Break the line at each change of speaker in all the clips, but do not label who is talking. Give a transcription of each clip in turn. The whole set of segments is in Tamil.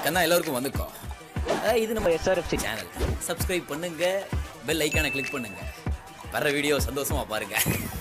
கண்ணா எல்லாருக்கும் வந்துக்கோ அஹ் இது நம்ம எஸ்ஆர்எஃப்சி சேனல் சப்ஸ்கிரைப் பண்ணுங்க பெல் ஐக்கானை கிளிக் பண்ணுங்க வர்ற வீடியோ சந்தோஷமா பாருங்க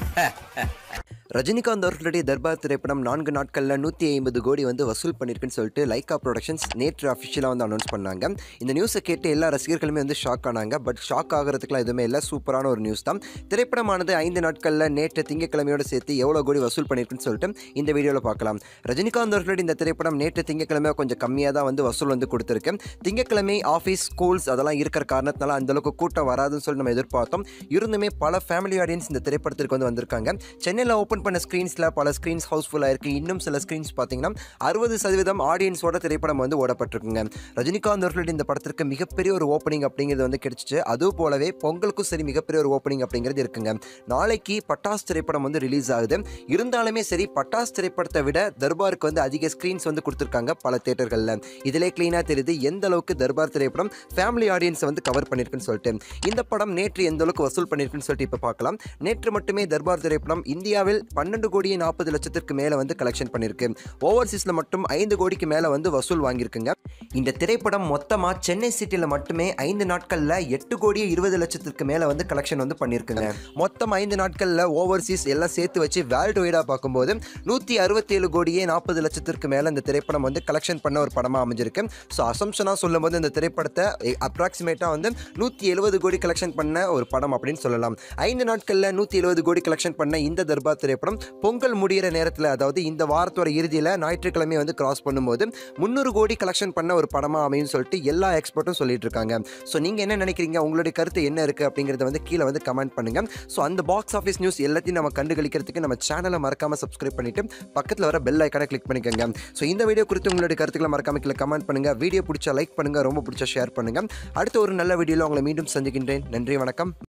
ரஜினிகாந்த் அவர்களுடைய தர்பார் திரைப்படம் நான்கு நாட்களில் நூற்றி ஐம்பது கோடி வந்து வசூல் பண்ணியிருக்குன்னு சொல்லிட்டு லைக்கா ப்ரொடக்ஷன்ஸ் நேற்று அஃபிஷியலாக வந்து அனௌன்ஸ் பண்ணாங்க இந்த நியூஸை கேட்டு எல்லா ரசிகர்களுமே வந்து ஷாக் ஆனாங்க பட் ஷாக் ஆகிறதுக்குலாம் எதுவுமே இல்லை சூப்பரான ஒரு நியூஸ் தான் திரைப்படமானது ஐந்து நாட்களில் நேற்று திங்கக்கிழமையோடு சேர்த்து எவ்வளோ கோடி வசூல் பண்ணியிருக்குன்னு சொல்லிட்டு இந்த வீடியோவில் பார்க்கலாம் ரஜினிகாந்த் அவர்களுடைய இந்த திரைப்படம் நேற்று திங்கக்கிழமை கொஞ்சம் கம்மியாக தான் வந்து வசூல் வந்து கொடுத்துருக்கு திங்கக்கிழமை ஆஃபீஸ் ஸ்கூல்ஸ் அதெல்லாம் இருக்கிற காரணத்தினால அந்த அளவுக்கு கூட்டம் வராதுன்னு சொல்லி நம்ம எதிர்பார்த்தோம் இருந்துமே பல ஃபேமிலி ஆடியன்ஸ் இந்த திரைப்படத்திற்கு வந்து வந்திருக்காங்க சென்னையில் ஓப்பன் பண்ண ஸ்க்ரீன்ஸில் பல ஸ்க்ரீன்ஸ் ஹவுஸ்ஃபுல்லாக இருக்குது இன்னும் சில ஸ்க்ரீன்ஸ் பார்த்தீங்கன்னா அறுபது சதவீதம் ஆடியன்ஸோட திரைப்படம் வந்து ஓடப்பட்டிருக்குங்க ரஜினிகாந்த் அவர்களுடைய இந்த படத்திற்கு மிகப்பெரிய ஒரு ஓப்பனிங் அப்படிங்கிறது வந்து கிடைச்சிச்சு அது போலவே பொங்கலுக்கும் சரி மிகப்பெரிய ஒரு ஓப்பனிங் அப்படிங்கிறது இருக்குங்க நாளைக்கு பட்டாஸ் திரைப்படம் வந்து ரிலீஸ் ஆகுது இருந்தாலுமே சரி பட்டாஸ் திரைப்படத்தை விட தர்பாருக்கு வந்து அதிக ஸ்க்ரீன்ஸ் வந்து கொடுத்துருக்காங்க பல தேட்டர்களில் இதிலே க்ளீனாக தெரியுது எந்த அளவுக்கு தர்பார் திரைப்படம் ஃபேமிலி ஆடியன்ஸை வந்து கவர் பண்ணியிருக்குன்னு சொல்லிட்டு இந்த படம் நேற்று எந்த அளவுக்கு வசூல் பண்ணியிருக்குன்னு சொல்லிட்டு இப்போ பார்க்கலாம் நேற்று மட்டுமே தர்பார் திரைப்படம் இந்தியாவில் பன்னெண்டு கோடியே நாற்பது லட்சத்திற்கு மேலே வந்து கலெக்ஷன் பண்ணியிருக்கு ஓவர்சீஸில் மட்டும் ஐந்து கோடிக்கு மேலே வந்து வசூல் வாங்கியிருக்குங்க இந்த திரைப்படம் மொத்தமாக சென்னை சிட்டியில் மட்டுமே ஐந்து நாட்களில் எட்டு கோடியே இருபது லட்சத்திற்கு மேலே வந்து கலெக்ஷன் வந்து பண்ணியிருக்குங்க மொத்தம் ஐந்து நாட்களில் ஓவர்சீஸ் எல்லாம் சேர்த்து வச்சு வேர்ல்டு வைடாக பார்க்கும்போது நூற்றி அறுபத்தேழு கோடியே நாற்பது லட்சத்திற்கு மேலே இந்த திரைப்படம் வந்து கலெக்ஷன் பண்ண ஒரு படமாக அமைஞ்சிருக்கு ஸோ அசம்ஷனாக சொல்லும்போது இந்த திரைப்படத்தை அப்ராக்சிமேட்டாக வந்து நூற்றி எழுபது கோடி கலெக்ஷன் பண்ண ஒரு படம் அப்படின்னு சொல்லலாம் ஐந்து நாட்களில் நூற்றி எழுபது கோடி கலெக்ஷன் பண்ண இந்த தர்பார் திரைப்படம் பொங்கல் முடியிற நேரத்தில் அதாவது இந்த வாரத்தோட இறுதியில் ஞாயிற்றுக்கிழமை வந்து கிராஸ் பண்ணும்போது முந்நூறு கோடி கலெக்ஷன் பண்ண ஒரு படமாக அமையும் சொல்லிட்டு எல்லா எக்ஸ்பர்ட்டும் சொல்லிட்டு இருக்காங்க ஸோ நீங்கள் என்ன நினைக்கிறீங்க உங்களுடைய கருத்து என்ன இருக்குது அப்படிங்கிறத வந்து கீழே வந்து கமெண்ட் பண்ணுங்க ஸோ அந்த பாக்ஸ் ஆஃபீஸ் நியூஸ் எல்லாத்தையும் நம்ம கண்டுகளிக்கிறதுக்கு நம்ம சேனலை மறக்காம சப்ஸ்கிரைப் பண்ணிட்டு பக்கத்தில் வர பெல் ஐக்கானை கிளிக் பண்ணிக்கோங்க ஸோ இந்த வீடியோ குறித்து உங்களுடைய கருத்துக்களை மறக்காம கீழே கமெண்ட் பண்ணுங்க வீடியோ பிடிச்சா லைக் பண்ணுங்க ரொம்ப பிடிச்சா ஷேர் பண்ணுங்க அடுத்த ஒரு நல்ல வீடியோவில் உங்களை மீண்டும் சந்திக்கின்றேன் நன்றி வணக்கம்